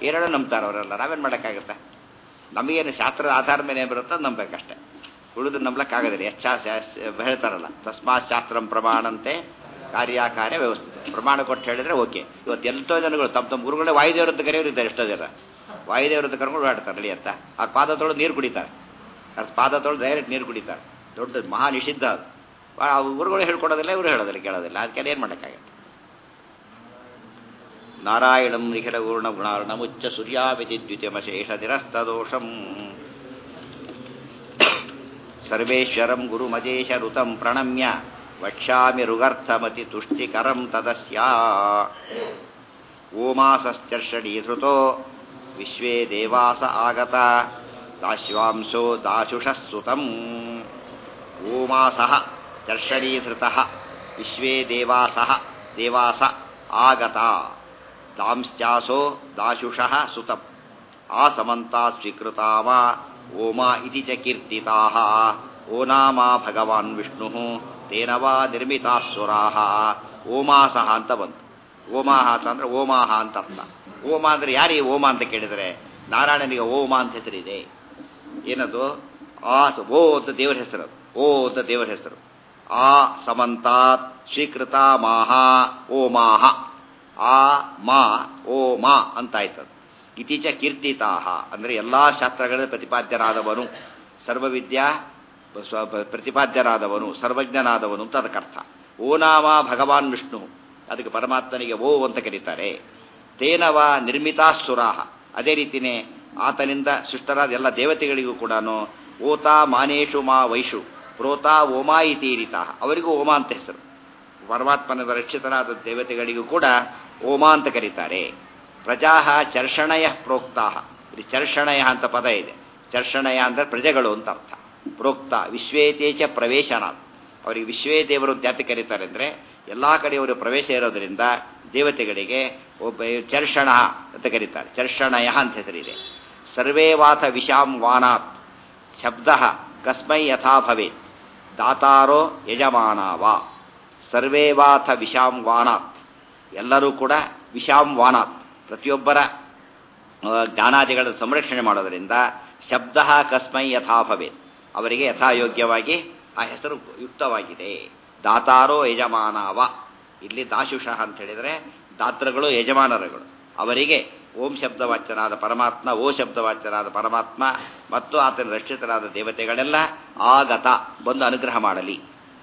ಏನೇಳೋ ನಂಬ್ತಾರೆ ಅವರೆಲ್ಲ ನಾವೇನು ಮಾಡೋಕ್ಕಾಗತ್ತೆ ನಮಗೇನು ಶಾಸ್ತ್ರದ ಆಧಾರದ ಮೇಲೆ ಏನು ಬರುತ್ತೋ ಅದು ನಂಬೇಕಷ್ಟೇ ಉಳಿದು ನಂಬ್ಲಕ್ಕಾಗೋದಿಲ್ಲ ಎಚ್ಚ ಹೇಳ್ತಾರಲ್ಲ ತಸ್ಮಾತ್ ಶಾಸ್ತ್ರಂ ಪ್ರಮಾಣಂತೆ ಕಾರ್ಯಕಾರ್ಯ ವ್ಯವಸ್ಥಿತ ಪ್ರಮಾಣ ಕೊಟ್ಟು ಹೇಳಿದ್ರೆ ಓಕೆ ಇವತ್ತು ಎಷ್ಟೋ ಜನಗಳು ತಮ್ಮ ತಮ್ಮ ಗುರುಗಳೇ ವಾಯುದೇವರಂತ ಕರೆಯೋರು ಇದ್ದಾರೆ ಎಷ್ಟೋ ಜನ ವಾಯುದೇವರಂತ ಕರ್ಕೊಂಡು ಓಡಾಡ್ತಾರೆ ನಡೆಯತ್ತ ಆ ಪಾದ ತೊಳೆದು ನೀರು ಕುಡಿತಾರೆ ಅದು ಪಾದ ತೊಳೆದು ಡೈರೆಕ್ಟ್ ನೀರು ಕುಡಿತಾರೆ ದೊಡ್ಡ ಮಹಾ ನಿಷಿದ್ಧ ಅದು ಆ ಗುರುಗಳು ಹೇಳ್ಕೊಡೋದಿಲ್ಲ ಇವರು ಹೇಳೋದಿಲ್ಲ ಕೇಳೋದಿಲ್ಲ ಅದಕ್ಕೆ ಏನು ಮಾಡೋಕ್ಕಾಗತ್ತೆ ನಾರಾಯಣಂ ನಿಖಿಲ ಗುರುಣ ಗುಣಾರ್ಣಮುಚ್ಚ ಸೂರ್ಯಾವಿತಿ ದ್ವಿತೀಯಮಶೇಷ ನಿರಸ್ತದೋಷಂ ಸರ್ವೇಶ್ವರಂ ಗುರುಮಜೇಶ ಋತಂ ಪ್ರಣಮ್ಯ ವಕ್ಷ್ಯಾಮಿ ರುಗರ್ಥಮತಿ ತುಷ್ಟಿಕರಂ ತದಸ್ಯ ಓಮಾಸಶ್ಚರ್ಷಣೀಧೃತೋ ವಿಶ್ವೇ ದೇವಾಸ ಆಗತ ದಾಶ್ವಾಂಸೋ ದಾಶುಷಃ ಸುತಂ ಓಮಾಸಃ ಚರ್ಷಣೀಧೃತಃ ವಿಶ್ವೇ ದೇವಾಸಃ ದೇವಾಸ ಆಗತ ದಾಂಶ್ಚಾಸೋ ದಾಶುಷಃ ಸುತಂ ಆಸಮಂತಾತ್ ಸ್ವೀಕೃತಾಮ ಓಮಾ ಇತಿ ಚ ಕೀರ್ತಿತಾಃ ಓನಾಮಾ ಭಗವಾನ್ ವಿಷ್ಣು ತೇನ ವಾ ನಿರ್ಮಿತಾಸುರಾಹ ಓಮಾಸಹ ಅಂತ ಬಂತು ಓಮಾಹ ಅಂದ್ರೆ ಓಮಾಹ ಅಂತ ಅರ್ಥ ಓಮ ಅಂದ್ರೆ ಯಾರೀ ಓಮ ಅಂತ ಕೇಳಿದರೆ ನಾರಾಯಣನಿಗೆ ಓಮ ಅಂತ ಹೆಸರಿದೆ ಏನದು ಆ ಓ ಅಂತ ದೇವರ ಹೆಸರು ಅದು ಓ ಅಂತ ದೇವರ ಹೆಸರು ಆ ಸಮಂತಾತ್ ಸ್ವೀಕೃತ ಮಾಹ ಓಮಾಹ ಆ ಮಾ ಓ ಮಾ ಅಂತಾಯ್ತದು ಇತೀಚ ಕೀರ್ತಿತಾಹ ಅಂದರೆ ಎಲ್ಲಾ ಶಾಸ್ತ್ರಗಳ ಪ್ರತಿಪಾದ್ಯರಾದವನು ಸರ್ವವಿದ್ಯಾ ಸ್ವ- ಪ್ರತಿಪಾದ್ಯರಾದವನು ಸರ್ವಜ್ಞನಾದವನು ಅಂತ ಅದಕ್ಕರ್ಥ ಓ ನಾಮ ಭಗವಾನ್ ವಿಷ್ಣು ಅದಕ್ಕೆ ಪರಮಾತ್ಮನಿಗೆ ಓ ಅಂತ ಕರೀತಾರೆ ತೇನವ ನಿರ್ಮಿತಾಸುರಾಹ ಅದೇ ರೀತಿನೇ ಆತನಿಂದ ಸೃಷ್ಟರಾದ ಎಲ್ಲ ದೇವತೆಗಳಿಗೂ ಕೂಡ ಓತ ಮಾನೇಶು ಮಾ ವೈಷು ಪ್ರೋತ ಓಮಾ ಇತೀರಿತ ಅವರಿಗೂ ಓಮ ಅಂತ ಹೆಸರು ಪರಮಾತ್ಮನ ರಕ್ಷಿತರಾದ ದೇವತೆಗಳಿಗೂ ಕೂಡ ಓಮ ಅಂತ ಕರೀತಾರೆ ಪ್ರಜಾ ಚರ್ಷಣಯ ಪ್ರೋಕ್ತಾ ಇಲ್ಲಿ ಚರ್ಷಣಯ ಅಂತ ಪದ ಇದೆ ಚರ್ಷಣಯ ಅಂದ್ರೆ ಪ್ರಜೆಗಳು ಅಂತ ಅರ್ಥ ಪ್ರೋಕ್ತ ವಿಶ್ವೇತೇಚ ಪ್ರವೇಶನ ಅವರಿಗೆ ವಿಶ್ವೇ ದೇವರು ಅಂತ ಯಾಕೆ ಕರೀತಾರೆ ಅಂದರೆ ಎಲ್ಲ ಕಡೆ ಅವರು ಪ್ರವೇಶ ಇರೋದರಿಂದ ದೇವತೆಗಳಿಗೆ ಒಬ್ಬ ಚರ್ಷಣ ಅಂತ ಕರೀತಾರೆ ಚರ್ಷಣಯ ಅಂತ ಹೆಸರಿದೆ ಸರ್ವೇ ವಾಥ ವಿಷಾಂ ವಾನಾತ್ ಶಬ್ದ ಕಸ್ಮೈ ಯಥಾ ಭವೇತ್ ದಾತಾರೋ ಯಜಮಾನವ ಸರ್ವೇ ವಾಥ ವಿಷಾಂ ವಾನಾತ್ ಎಲ್ಲರೂ ಕೂಡ ವಿಷಾಂ ವಾನಾತ್ ಪ್ರತಿಯೊಬ್ಬರ ಆ, ಜ್ಞಾನಾದಿಗಳ ಸಂರಕ್ಷಣೆ ಮಾಡೋದರಿಂದ ಶಬ್ದ ಕಸ್ಮೈ ಯಥಾ ಭವೇತ್ ಅವರಿಗೆ ಯಥಾಯೋಗ್ಯವಾಗಿ ಆ ಹೆಸರು ಯುಕ್ತವಾಗಿದೆ ದಾತಾರೋ ಯಜಮಾನವ ಇಲ್ಲಿ ದಾಶುಷಃ ಅಂತ ಹೇಳಿದರೆ ದಾತೃಗಳು ಯಜಮಾನರುಗಳು ಅವರಿಗೆ ಓಂ ಶಬ್ದವಾಚ್ಯನಾದ ಪರಮಾತ್ಮ ಓ ಶಬ್ದವಾಚ್ಯನಾದ ಪರಮಾತ್ಮ ಮತ್ತು ಆತನ ರಕ್ಷಿತರಾದ ದೇವತೆಗಳೆಲ್ಲ ಆಗತ ಬಂದು ಅನುಗ್ರಹ ಮಾಡಲಿ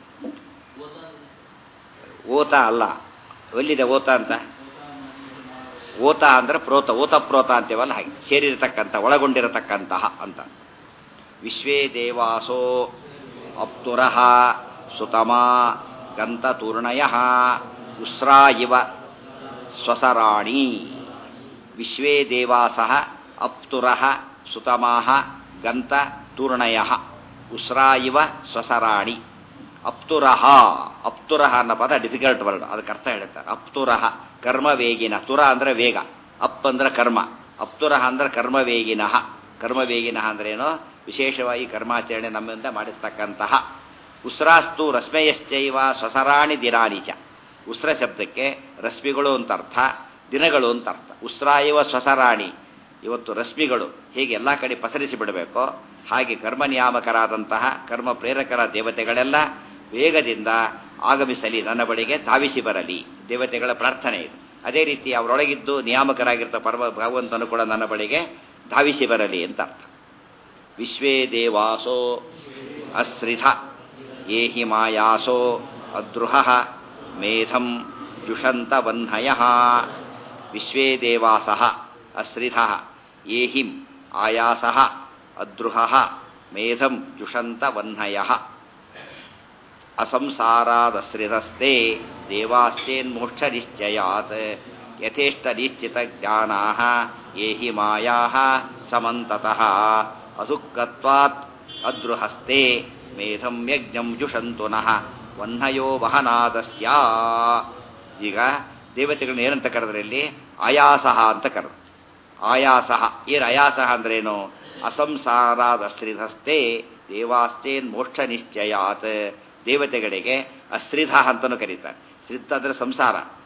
ಓತ ಅಲ್ಲ ಎಲ್ಲಿದೆ ಓತ ಅಂತ ಓತ ಅಂದ್ರೆ ಪ್ರೋತ ಓತ ಪ್ರೋತ ಅಂತೀವಲ್ಲ ಹಾಗೆ ಸೇರಿರತಕ್ಕಂಥ ಒಳಗೊಂಡಿರತಕ್ಕಂತಹ ಅಂತ ವಿಶ್ವೇ ದೇವಾಸೋ ಅಪ್ತುರಃ ಸುತಮ ಗಂತತೂರ್ಣಯ ಉಸ್ರಾ ಇವ ಸ್ವಸರಾಣಿ ವಿಶ್ವೇ ದೇವಾಸಃ ಅಪ್ತುರಃ ಸುತಮಾಹ ಗಂತ ತೂರ್ಣಯ ಉಸ್ರಾ ಇವ ಸ್ವಸರಾಣಿ ಅಪ್ತುರಹ ಅಪ್ತುರಹ ಅನ್ನೋ ಪದ ಡಿಫಿಕಲ್ಟ್ ವರ್ಡ್ ಅದಕ್ಕೆ ಅರ್ಥ ಹೇಳ್ತಾರೆ ಅಪ್ತುರಹ ಕರ್ಮ ವೇಗಿನ ತುರ ಅಂದ್ರೆ ವೇಗ ಅಪ್ ಅಂದ್ರೆ ಕರ್ಮ ಅಪ್ತುರಹ ಅಂದ್ರೆ ಕರ್ಮ ವೇಗಿನಃ ಕರ್ಮ ವೇಗಿನಃ ಅಂದ್ರೇನು ವಿಶೇಷವಾಗಿ ಕರ್ಮಾಚರಣೆ ನಮ್ಮಿಂದ ಮಾಡಿಸ್ತಕ್ಕಂತಹ ಉಸ್ರಾಸ್ತು ರಶ್ಮೆಯಶ್ಚೈವ ಸ್ವಸರಾಣಿ ದಿನಾನಿಚ ಉಸ್ರ ಶಬ್ದಕ್ಕೆ ರಶ್ಮಿಗಳು ಅಂತ ಅರ್ಥ ದಿನಗಳು ಅಂತ ಅರ್ಥ ಉಸ್ರಾ ಇವ ಸ್ವಸರಾಣಿ ಇವತ್ತು ರಶ್ಮಿಗಳು ಹೇಗೆ ಎಲ್ಲ ಕಡೆ ಪಸರಿಸಿ ಬಿಡಬೇಕೋ ಹಾಗೆ ಕರ್ಮ ನಿಯಾಮಕರಾದಂತಹ ಕರ್ಮ ಪ್ರೇರಕರ ದೇವತೆಗಳೆಲ್ಲ ವೇಗದಿಂದ ಆಗಮಿಸಲಿ ನನ್ನ ಬಳಿಗೆ ಧಾವಿಸಿ ಬರಲಿ ದೇವತೆಗಳ ಪ್ರಾರ್ಥನೆ ಇದು ಅದೇ ರೀತಿ ಅವರೊಳಗಿದ್ದು ನಿಯಾಮಕರಾಗಿರ್ತ ಪರಮ ಭಗವಂತನು ಕೂಡ ನನ್ನ ಬಳಿಗೆ ಧಾವಿಸಿ ಬರಲಿ ಅಂತ ಅರ್ಥ ವಿಶ್ವೇ ದೇವಾಸೋ ಅಶ್ರಿಧ ಏಹಿ ಮಾಯಾಸೋ ಅದ್ರುಹ ಮೇಧಂ ಜುಷಂತ ವಹ್ನಯ ವಿಶ್ವೇ ದೇವಾಸಃ ಅಶ್ರಿಧ ಏಹಿಂ ಆಯಾಸಃ ಅದ್ರುಹ ಮೇಧಂ ಜುಷಂತ ವಹ್ನಯ ಅಸಂಸಾರಾದಶ್ರಿತಸ್ತೆ ದೇವಾಸ್ತೇನ್ಮೋಕ್ಷ ನಿಶ್ಚಯಾತ್ ಯಥೇಷ್ಟ ನಿಶ್ಚಿತ ಜ್ಞಾನಾ ಯೇ ಹಿ ಮಾಯಾ ಸಮಂತತಃ ಅದುಃಖತ್ವಾತ್ ಅದ್ರುಹಸ್ತೆ ಮೇಧಂ ಯಜ್ಞಂ ಜುಷಂತು ನಃ ವಹ್ನಯೋ ವಹನಾದಸ್ಯ ಈಗ ದೇವತೆಗಳನ್ನ ಏನಂತ ಕರೆದ್ರಲ್ಲಿ ಆಯಾಸಃ ಅಂತ ಕರೆದು ಆಯಾಸಃ ಏನು ಆಯಾಸಃ ಅಂದ್ರೇನು ಅಸಂಸಾರಾದಶ್ರಿತಸ್ತೆ ದೇವಾಸ್ತೇನ್ ಮೋಕ್ಷ ನಿಶ್ಚಯಾತ್ ದೇವತೆಗಳಿಗೆ ಅಶ್ರಿಧ ಅಂತಲೂ ಕರೀತಾರೆ ಶ್ರಿತ ಅಂದರೆ ಸಂಸಾರ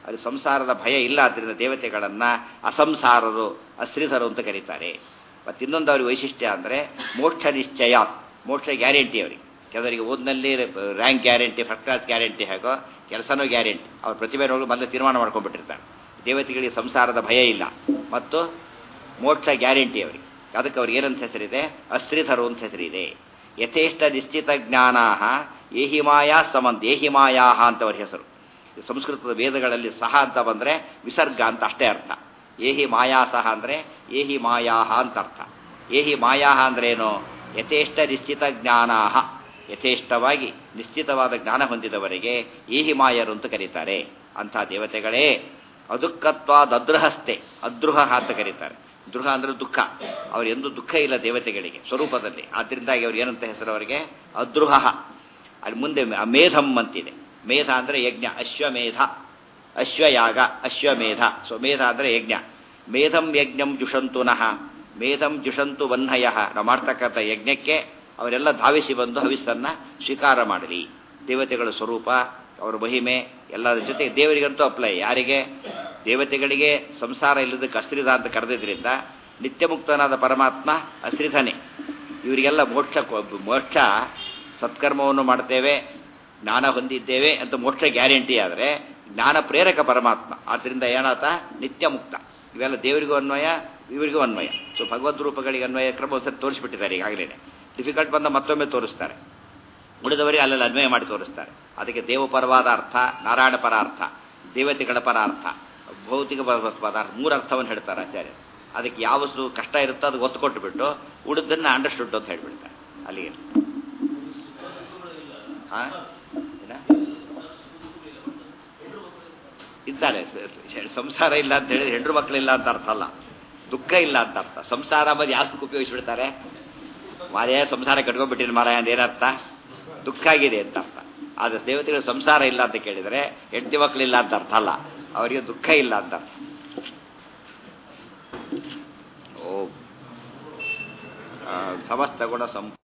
ಅದು ಸಂಸಾರದ ಭಯ ಇಲ್ಲ ಆದ್ದರಿಂದ ದೇವತೆಗಳನ್ನು ಅಸಂಸಾರರು ಅಶ್ರೀಧರು ಅಂತ ಕರೀತಾರೆ ಮತ್ತು ಇನ್ನೊಂದು ಅವ್ರಿಗೆ ವೈಶಿಷ್ಟ್ಯ ಅಂದರೆ ಮೋಕ್ಷ ನಿಶ್ಚಯ ಮೋಕ್ಷ ಗ್ಯಾರಂಟಿ ಅವರಿಗೆ ಕೆಲವರಿಗೆ ಓದಿನಲ್ಲಿ rank guarantee first class guarantee ಹೇಗೋ ಕೆಲಸನೂ ಗ್ಯಾರಂಟಿ ಅವ್ರ ಪ್ರತಿಭೆ ನೋಡಿ ಬಂದು ತೀರ್ಮಾನ ಮಾಡ್ಕೊಂಡ್ಬಿಟ್ಟಿರ್ತಾರೆ ದೇವತೆಗಳಿಗೆ ಸಂಸಾರದ ಭಯ ಇಲ್ಲ ಮತ್ತು ಮೋಕ್ಷ ಗ್ಯಾರಂಟಿ ಅವರಿಗೆ ಅದಕ್ಕೆ ಅವ್ರಿಗೆ ಏನಂತ ಹೆಸರಿದೆ ಅಶ್ರೀಧರು ಅಂತ ಹೆಸರಿದೆ ಯಥೇಷ್ಟ ನಿಶ್ಚಿತ ಜ್ಞಾನ ಏಹಿ ಮಾಯಾ ಸಮಂತ ಏಹಿ ಮಾಯಾ ಅಂತ ಅವ್ರ ಹೆಸರು ಸಂಸ್ಕೃತದ ವೇದಗಳಲ್ಲಿ ಸಹ ಅಂತ ಬಂದರೆ ವಿಸರ್ಗ ಅಂತ ಅಷ್ಟೇ ಅರ್ಥ ಏಹಿ ಮಾಯಾ ಸಹ ಅಂದರೆ ಏಹಿ ಮಾಯಾ ಅಂತ ಅರ್ಥ ಏಹಿ ಮಾಯಾ ಅಂದ್ರೆ ಏನು ಯಥೇಷ್ಟ ನಿಶ್ಚಿತ ಜ್ಞಾನಾ ಯಥೇಷ್ಟವಾಗಿ ನಿಶ್ಚಿತವಾದ ಜ್ಞಾನ ಹೊಂದಿದವರಿಗೆ ಏಹಿ ಮಾಯರು ಅಂತ ಕರೀತಾರೆ ಅಂಥ ದೇವತೆಗಳೇ ಅದುಃಖತ್ವಾದ ಅದ್ರಹಸ್ತೆ ಅದ್ರುಹ ಅಂತ ಕರೀತಾರೆ ದ್ರುಹ ಅಂದ್ರೆ ದುಃಖ ಅವ್ರು ಎಂದೂ ದುಃಖ ಇಲ್ಲ ದೇವತೆಗಳಿಗೆ ಸ್ವರೂಪದಲ್ಲಿ ಆದ್ದರಿಂದಾಗಿ ಅವ್ರು ಏನಂತ ಹೆಸರು ಅವರಿಗೆ ಅದ್ರುಹ ಅಲ್ಲಿ ಮುಂದೆ ಮೇಧಂ ಅಂತಿದೆ ಮೇಧ ಅಂದರೆ ಯಜ್ಞ ಅಶ್ವಮೇಧ ಅಶ್ವಯಾಗ ಅಶ್ವಮೇಧ ಸೊ ಮೇಧ ಅಂದರೆ ಯಜ್ಞ ಮೇಧಂ ಯಜ್ಞಂ ಜುಷಂತುನಃ ಮೇಧಂ ಜುಷಂತು ವನ್ಹಯ ನಾವು ಮಾಡ್ತಕ್ಕಂಥ ಯಜ್ಞಕ್ಕೆ ಅವರೆಲ್ಲ ಧಾವಿಸಿ ಬಂದು ಹವಿಸ್ಸನ್ನು ಸ್ವೀಕಾರ ಮಾಡಲಿ ದೇವತೆಗಳ ಸ್ವರೂಪ ಅವರ ಮಹಿಮೆ ಎಲ್ಲರ ಜೊತೆ ದೇವರಿಗಂತೂ ಅಪ್ಲೈ ಯಾರಿಗೆ ದೇವತೆಗಳಿಗೆ ಸಂಸಾರ ಇಲ್ಲದಕ್ಕೆ ಅಶ್ರಿಧ ಅಂತ ಕರೆದಿದ್ರಿಂದ ನಿತ್ಯ ಮುಕ್ತನಾದ ಪರಮಾತ್ಮ ಅಶ್ರಿಧನೆ ಇವರಿಗೆಲ್ಲ ಮೋಕ್ಷ ಮೋಕ್ಷ ಸತ್ಕರ್ಮವನ್ನು ಮಾಡ್ತೇವೆ ಜ್ಞಾನ ಹೊಂದಿದ್ದೇವೆ ಅಂತ ಮೋಕ್ಷ ಗ್ಯಾರಂಟಿ ಆದರೆ ಜ್ಞಾನ ಪ್ರೇರಕ ಪರಮಾತ್ಮ ಆದ್ದರಿಂದ ಏನಾತ ನಿತ್ಯ ಮುಕ್ತ ಇವೆಲ್ಲ ದೇವರಿಗೂ ಅನ್ವಯ ಇವರಿಗೂ ಅನ್ವಯ ಸೊ ಭಗವದ್ ರೂಪಗಳಿಗೆ ಅನ್ವಯ ಕ್ರಮ ಒಂದ್ಸರಿ ತೋರಿಸ್ಬಿಟ್ಟಿದ್ದಾರೆ ಈಗಾಗಲೇ ಡಿಫಿಕಲ್ಟ್ ಬಂದ ಮತ್ತೊಮ್ಮೆ ತೋರಿಸ್ತಾರೆ ಉಳಿದವರಿಗೆ ಅಲ್ಲೆಲ್ಲ ಅನ್ವಯ ಮಾಡಿ ತೋರಿಸ್ತಾರೆ ಅದಕ್ಕೆ ದೇವಪರವಾದ ಅರ್ಥ ನಾರಾಯಣ ಪರ ಅರ್ಥ ದೇವತೆಗಳ ಪರ ಅರ್ಥ ಭೌತಿಕ ಪದಾರ್ಥ ಮೂರು ಅರ್ಥವನ್ನು ಹೇಳ್ತಾರೆ ಆಚಾರ್ಯ ಅದಕ್ಕೆ ಯಾವ ಕಷ್ಟ ಇರುತ್ತೋ ಅದಕ್ಕೆ ಒತ್ತು ಕೊಟ್ಟುಬಿಟ್ಟು ಉಳಿದನ್ನ ಅಂಡರ್ಸ್ಟುಡ್ ಅಂತ ಹೇಳ್ಬಿಡ್ತಾರೆ ಅಲ್ಲಿಗೆ ಇದ್ದಾರೆ ಸಂಸಾರ ಇಲ್ಲ ಅಂತ ಹೇಳಿದ್ರೆ ಹೆಂಡ್ರು ಮಕ್ಕಳಿಲ್ಲ ಅಂತ ಅರ್ಥ ಅಲ್ಲ ದುಃಖ ಇಲ್ಲ ಅಂತ ಅರ್ಥ ಸಂಸಾರ ಬಗ್ಗೆ ಯಾಕೆ ಉಪಯೋಗಿಸ್ಬಿಡ್ತಾರೆ ಮಾರೇ ಸಂಸಾರ ಕಟ್ಕೊಂಡ್ಬಿಟ್ಟಿನ ಮಾರಾಯ ಅಂತ ಏನರ್ಥ ದುಃಖ ಆಗಿದೆ ಅಂತ ಅರ್ಥ ಆದರೆ ದೇವತೆಗಳ ಸಂಸಾರ ಇಲ್ಲ ಅಂತ ಕೇಳಿದರೆ ಹೆಂಡತಿ ಮಕ್ಕಳಿಲ್ಲ ಅಂತ ಅರ್ಥ ಅಲ್ಲ ಅವರಿಗೆ ದುಃಖ ಇಲ್ಲ ಅಂತ ಅರ್ಥ ಓ ಸಮಸ್ತ ಗುಣ ಸಂ